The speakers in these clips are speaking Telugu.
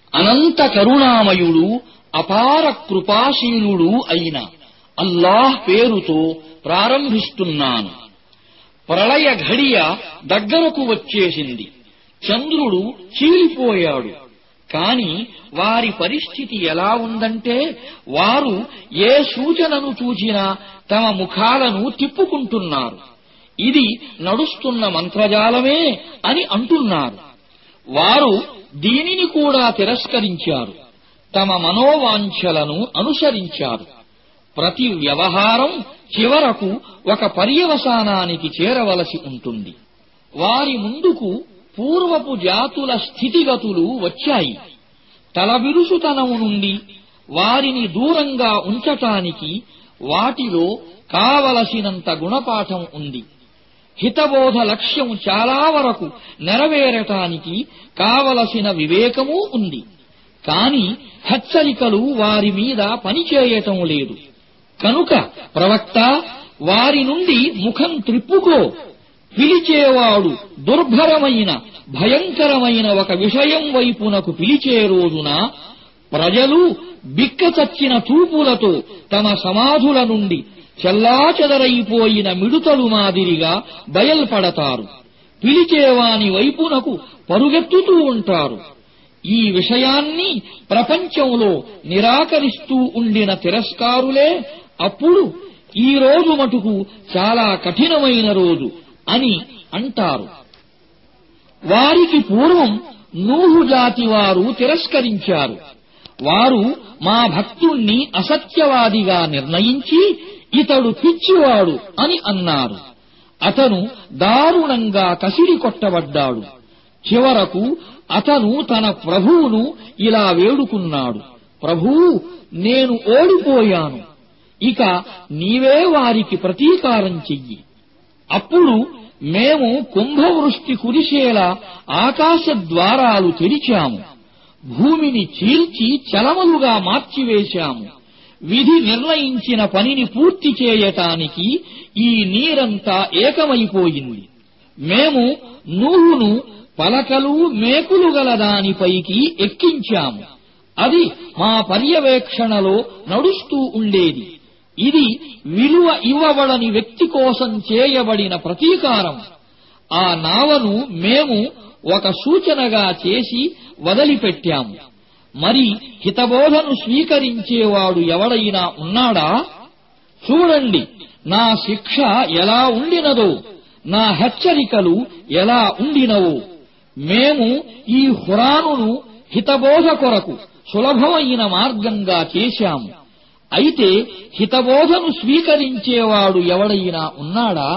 అనంత కరుణామయుడు అపార కృపాశీలుడు అయిన అల్లాహ్ పేరుతో ప్రారంభిస్తున్నాను ప్రళయ ఘడియ దగ్గరకు వచ్చేసింది చంద్రుడు చీలిపోయాడు కాని వారి పరిస్థితి ఎలా ఉందంటే వారు ఏ సూచనను చూచినా తమ ముఖాలను తిప్పుకుంటున్నారు ఇది నడుస్తున్న మంత్రజాలమే అని అంటున్నారు వారు దీనిని కూడా తిరస్కరించారు తమ మనోవాంఛలను అనుసరించారు ప్రతి వ్యవహారం చివరకు ఒక పర్యవసానానికి చేరవలసి ఉంటుంది వారి ముందుకు పూర్వపు జాతుల స్థితిగతులు వచ్చాయి తలబిరుసుతనము నుండి వారిని దూరంగా ఉంచటానికి వాటిలో కావలసినంత గుణపాఠం ఉంది హితబోధ లక్ష్యం చాలా వరకు నెరవేరటానికి కావలసిన వివేకమూ ఉంది కాని హెచ్చరికలు వారి మీద పనిచేయటం లేదు కనుక ప్రవక్త వారి నుండి ముఖం త్రిప్పుకో పిలిచేవాడు దుర్భరమైన భయంకరమైన ఒక విషయం వైపునకు పిలిచే రోజున ప్రజలు బిక్కచచ్చిన చూపులతో తమ సమాధుల నుండి చెల్లాచెదరైపోయిన మిడుతలు మాదిరిగా బయల్పడతారు పిలిచేవాని వైపునకు పరుగెత్తుతూ ఉంటారు ఈ విషయాన్ని ప్రపంచంలో నిరాకరిస్తూ ఉండిన తిరస్కారులే అప్పుడు ఈ రోజు మటుకు చాలా కఠినమైన రోజు అని అంటారు వారికి పూర్వం నూహు జాతి వారు తిరస్కరించారు వారు మా భక్తుణ్ణి అసత్యవాదిగా నిర్ణయించి ఇతడు పిచ్చివాడు అని అన్నారు అతను దారుణంగా కసిరి కొట్టబడ్డాడు చివరకు అతను తన ప్రభువును ఇలా వేడుకున్నాడు ప్రభూ నేను ఓడిపోయాను ఇక నీవే వారికి ప్రతీకారం చెయ్యి అప్పుడు మేము కుంభవృష్టి కురిసేలా ఆకాశ ద్వారాలు తెరిచాము భూమిని చీల్చి చలమలుగా మార్చివేశాము విధి నిర్ణయించిన పనిని పూర్తి చేయటానికి ఈ నీరంతా ఏకమైపోయింది మేము నూహును పలకలు మేకులు గల దానిపైకి ఎక్కించాము అది మా పర్యవేక్షణలో నడుస్తూ ఉండేది ఇది విలువ ఇవ్వబడని వ్యక్తి కోసం చేయబడిన ప్రతీకారం ఆ నావను మేము ఒక సూచనగా చేసి వదిలిపెట్టాము మరి హితబోధను స్వీకరించేవాడు ఎవడైనా ఉన్నాడా చూడండి నా శిక్ష ఎలా ఉండినదో నా హెచ్చరికలు ఎలా ఉండినవో మేము ఈ హురానును హితబోధ కొరకు సులభమైన మార్గంగా చేశాము అయితే హితబోధను స్వీకరించేవాడు ఎవడైనా ఉన్నాడా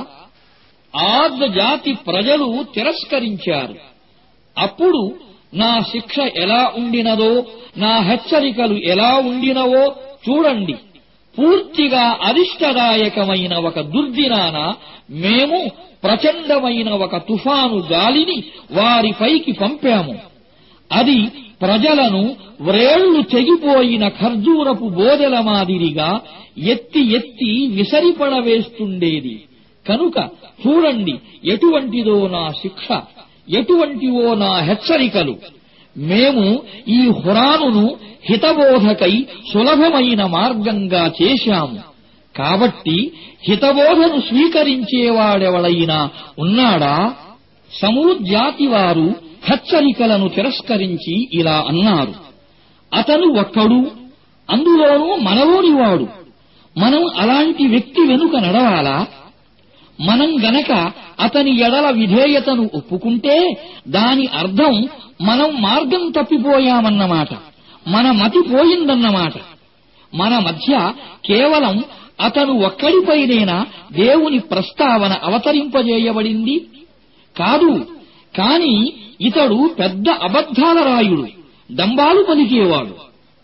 ఆద్ జాతి ప్రజలు తిరస్కరించారు అప్పుడు నా శిక్ష ఎలా ఉండినదో నా హెచ్చరికలు ఎలా ఉండినవో చూడండి పూర్తిగా అరిష్టదాయకమైన ఒక దుర్దినాన మేము ప్రచండమైన ఒక తుఫాను గాలిని వారిపైకి పంపాము అది ప్రజలను వ్రేళ్లు తెగిపోయిన ఖర్జూరపు బోదెల మాదిరిగా ఎత్తి ఎత్తి విసరిపడవేస్తుండేది కనుక చూడండి ఎటువంటిదో నా శిక్ష ఎటువంటివో నా హెచ్చరికలు మేము ఈ హురానును హితబోధకై సులభమైన మార్గంగా చేశాము కాబట్టి హితబోధను స్వీకరించేవాడెవడైనా ఉన్నాడా సమూజ్జాతి వారు హెచ్చరికలను తిరస్కరించి ఇలా అన్నారు అతను ఒక్కడు అందులోనూ మనలోనివాడు మనం అలాంటి వ్యక్తి వెనుక నడవాలా మనం గనక అతని ఎడల విధేయతను ఒప్పుకుంటే దాని అర్థం మనం మార్గం తప్పిపోయామన్నమాట మన మతి పోయిందన్నమాట మన మధ్య కేవలం అతను ఒక్కడిపైనేనా దేవుని ప్రస్తావన అవతరింపజేయబడింది కాదు కాని ఇతడు పెద్ద అబద్ధాల రాయుడు డంబాలు పలికేవాడు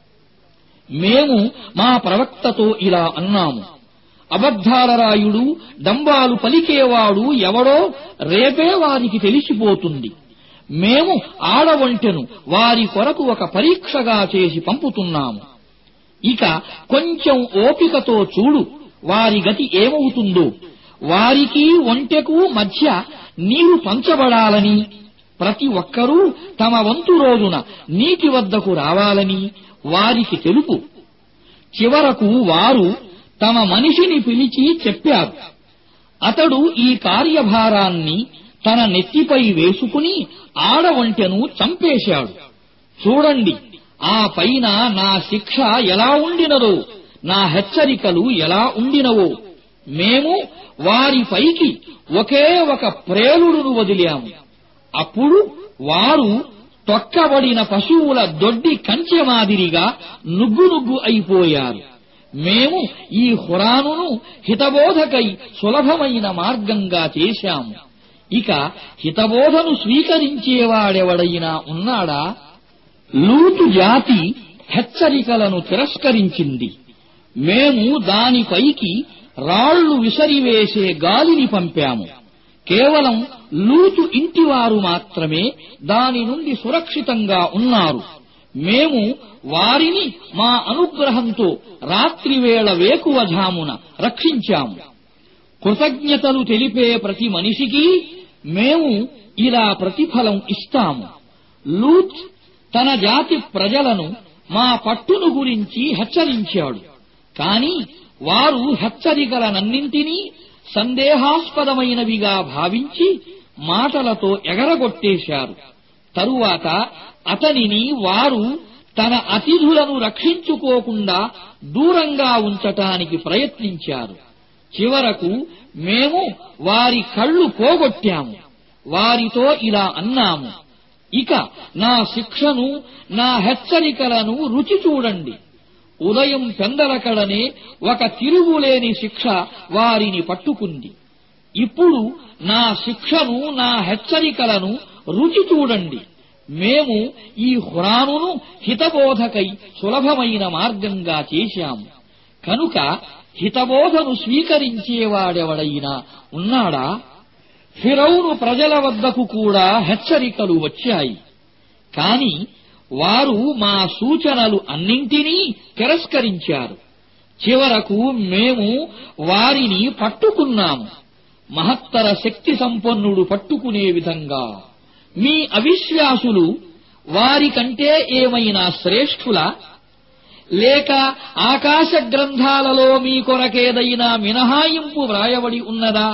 మేము మా ప్రవక్తతో ఇలా అన్నాము అబద్ధాల రాయుడు డంబాలు పలికేవాడు ఎవడో రేపే వారికి తెలిసిపోతుంది మేము ఆడవంటెను వారి కొరకు ఒక పరీక్షగా చేసి పంపుతున్నాము ఇక కొంచెం ఓపికతో చూడు వారి గతి ఏమవుతుందో వారికి ఒంటెకు మధ్య నీరు పంచబడాలని ప్రతి ఒక్కరూ తమ వంతు రోజున నీటి వద్దకు రావాలని వారికి తెలుపు చివరకు వారు తమ మనిషిని పిలిచి చెప్పారు అతడు ఈ కార్యభారాన్ని తన నెత్తిపై వేసుకుని ఆడవంటెను చంపేశాడు చూడండి ఆ పైన నా శిక్ష ఎలా ఉండినదో నా హెచ్చరికలు ఎలా ఉండినవో మేము వారిపైకి ఒకే ఒక ప్రేలుడును వదిలాము అప్పుడు వారు తొక్కబడిన పశువుల దొడ్డి కంచె మాదిరిగా నుగ్గు నుగ్గు అయిపోయారు మేము ఈ హురానును హితబోధకై సులభమైన మార్గంగా చేశాము ఇక హితబోధను స్వీకరించేవాడెవడైనా ఉన్నాడా లూతు జాతి హెచ్చరికలను తిరస్కరించింది మేము దానిపైకి రాళ్లు విసరివేసే గాలిని పంపాము కేవలం లూతు ఇంటివారు మాత్రమే దాని నుండి సురక్షితంగా ఉన్నారు మేము వారిని మా అనుగ్రహంతో రాత్రివేళ వేకువజామున రక్షించాము కృతజ్ఞతలు తెలిపే ప్రతి మనిషికి మేము ఇలా ప్రతిఫలం ఇస్తాము లూత్ తన జాతి ప్రజలను మా పట్టును గురించి హెచ్చరించాడు కాని వారు హెచ్చరికలనన్నింటినీ సందేహాస్పదమైనవిగా భావించి మాటలతో ఎగరగొట్టేశారు తరువాత అతనిని వారు తన అతిథులను రక్షించుకోకుండా దూరంగా ఉంచటానికి ప్రయత్నించారు చివరకు మేము వారి కళ్ళు పోగొట్టాము వారితో ఇలా అన్నాము ఇక నా శిక్షను నా హెచ్చరికలను రుచి చూడండి ఉదయం పెందలకడనే ఒక తిరుగులేని శిక్ష వారిని పట్టుకుంది ఇప్పుడు నా శిక్షను నా హెచ్చరికలను రుచి చూడండి మేము ఈ హురానును హితబోధకై సులభమైన మార్గంగా చేశాము కనుక హితబోధను స్వీకరించేవాడెవడైనా ఉన్నాడా ఫిరౌను ప్రజల వద్దకు కూడా హెచ్చరికలు వచ్చాయి కాని వారు మా సూచనలు అన్నింటినీ తిరస్కరించారు చివరకు మేము వారిని పట్టుకున్నాము మహత్తర శక్తి సంపన్నుడు పట్టుకునే విధంగా మీ అవిశ్వాసులు వారికంటే ఏమైనా శ్రేష్ఠులా లేక ఆకాశ గ్రంథాలలో మీ కొరకేదైనా మినహాయింపు వ్రాయబడి ఉన్నదా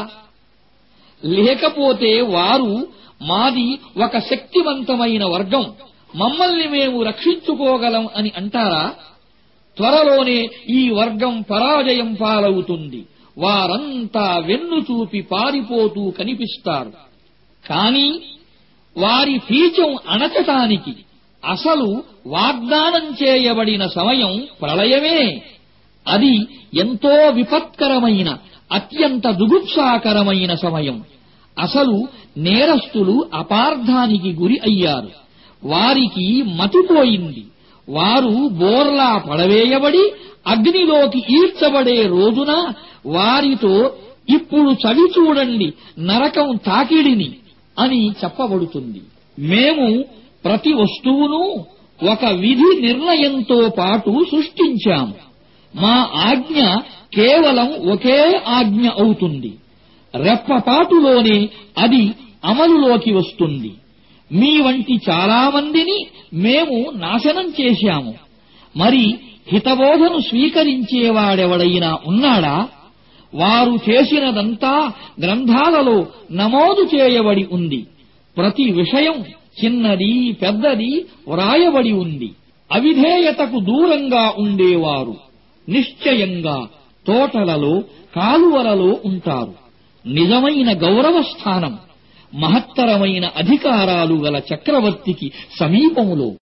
లేకపోతే వారు మాది ఒక శక్తివంతమైన వర్గం మమ్మల్ని మేము రక్షించుకోగలం అని అంటారా త్వరలోనే ఈ వర్గం పరాజయం పాలవుతుంది వారంతా వెన్ను చూపి పారిపోతూ కనిపిస్తారు కాని వారి పీచం అణచటానికి అసలు వాగ్దానం చేయబడిన సమయం ప్రళయమే అది ఎంతో విపత్కరమైన అత్యంత దుగుప్సాకరమైన సమయం అసలు నేరస్తులు అపార్థానికి గురి అయ్యారు వారికి మతిపోయింది వారు బోర్లా పడవేయబడి అగ్నిలోకి ఈడ్చబడే రోజున వారితో ఇప్పుడు చవి చూడండి నరకం తాకిడిని అని చెప్పబడుతుంది మేము ప్రతి వస్తువును ఒక విధి నిర్ణయంతో పాటు సృష్టించాము మా ఆజ్ఞ కేవలం ఒకే ఆజ్ఞ అవుతుంది రెప్పపాటులోనే అది అమలులోకి వస్తుంది మీ వంటి చాలామందిని మేము నాశనం చేశాము మరి హితబోధను స్వీకరించేవాడెవడైనా ఉన్నాడా వారు చేసినదంతా గ్రంథాలలో నమోదు చేయబడి ఉంది ప్రతి విషయం చిన్నది పెద్దది వ్రాయబడి ఉంది అవిధేయతకు దూరంగా ఉండేవారు నిశ్చయంగా తోటలలో కాలువలలో ఉంటారు నిజమైన గౌరవ స్థానం మహత్తరమైన అధికారాలు గల చక్రవర్తికి సమీపములో